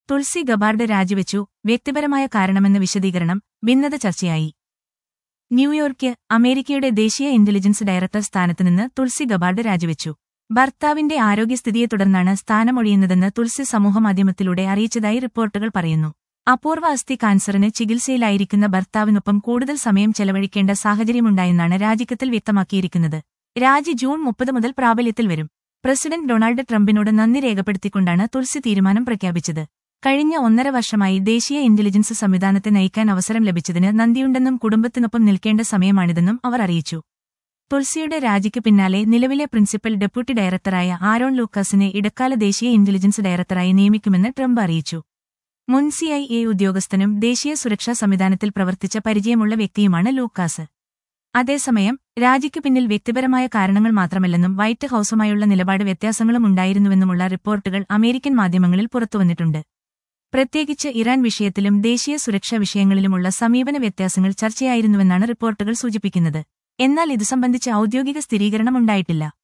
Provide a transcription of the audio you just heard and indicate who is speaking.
Speaker 1: തുൾസി ഗബാർഡ് രാജിവെച്ചു വ്യക്തിപരമായ കാരണമെന്ന വിശദീകരണം ഭിന്നത ചർച്ചയായി ന്യൂയോർക്ക് അമേരിക്കയുടെ ദേശീയ ഇന്റലിജൻസ് ഡയറക്ടർ സ്ഥാനത്തുനിന്ന് തുൾസി ഗബാർഡ് രാജിവെച്ചു ഭർത്താവിന്റെ ആരോഗ്യസ്ഥിതിയെ തുടർന്നാണ് സ്ഥാനമൊഴിയുന്നതെന്ന് തുൾസി സമൂഹമാധ്യമത്തിലൂടെ അറിയിച്ചതായി റിപ്പോർട്ടുകൾ പറയുന്നു അപൂർവ അസ്ഥി കാൻസറിന് ചികിത്സയിലായിരിക്കുന്ന ഭർത്താവിനൊപ്പം കൂടുതൽ സമയം ചെലവഴിക്കേണ്ട സാഹചര്യമുണ്ടായെന്നാണ് രാജിക്കത്തിൽ വ്യക്തമാക്കിയിരിക്കുന്നത് രാജി ജൂൺ മുപ്പത് മുതൽ പ്രാബല്യത്തിൽ വരും പ്രസിഡന്റ് ഡൊണാൾഡ് ട്രംപിനോട് നന്ദി രേഖപ്പെടുത്തിക്കൊണ്ടാണ് തുൾസി തീരുമാനം പ്രഖ്യാപിച്ചത് കഴിഞ്ഞ ഒന്നര വർഷമായി ദേശീയ ഇന്റലിജൻസ് സംവിധാനത്തെ നയിക്കാൻ അവസരം ലഭിച്ചതിന് നന്ദിയുണ്ടെന്നും കുടുംബത്തിനൊപ്പം നിൽക്കേണ്ട സമയമാണിതെന്നും അവർ അറിയിച്ചു തുൾസിയുടെ രാജിക്ക് പിന്നാലെ നിലവിലെ പ്രിൻസിപ്പൽ ഡെപ്യൂട്ടി ഡയറക്ടറായ ആരോൺ ലൂക്കാസിനെ ഇടക്കാല ദേശീയ ഇന്റലിജൻസ് ഡയറക്ടറായി നിയമിക്കുമെന്ന് ട്രംപ് അറിയിച്ചു മുൻ സി ഐ എ ഉദ്യോഗസ്ഥനും ദേശീയ സുരക്ഷാ സംവിധാനത്തിൽ പ്രവർത്തിച്ച പരിചയമുള്ള വ്യക്തിയുമാണ് ലൂക്കാസ് അതേസമയം രാജിക്ക് പിന്നിൽ വ്യക്തിപരമായ കാരണങ്ങൾ മാത്രമല്ലെന്നും വൈറ്റ് ഹൌസുമായുള്ള നിലപാട് വ്യത്യാസങ്ങളും ഉണ്ടായിരുന്നുവെന്നുമുള്ള റിപ്പോർട്ടുകൾ അമേരിക്കൻ മാധ്യമങ്ങളിൽ പുറത്തുവന്നിട്ടുണ്ട് പ്രത്യേകിച്ച് ഇറാൻ വിഷയത്തിലും ദേശീയ സുരക്ഷാ വിഷയങ്ങളിലുമുള്ള സമീപന വ്യത്യാസങ്ങൾ ചർച്ചയായിരുന്നുവെന്നാണ് റിപ്പോർട്ടുകൾ സൂചിപ്പിക്കുന്നത് എന്നാൽ ഇതു സംബന്ധിച്ച് ഔദ്യോഗിക സ്ഥിരീകരണം ഉണ്ടായിട്ടില്ല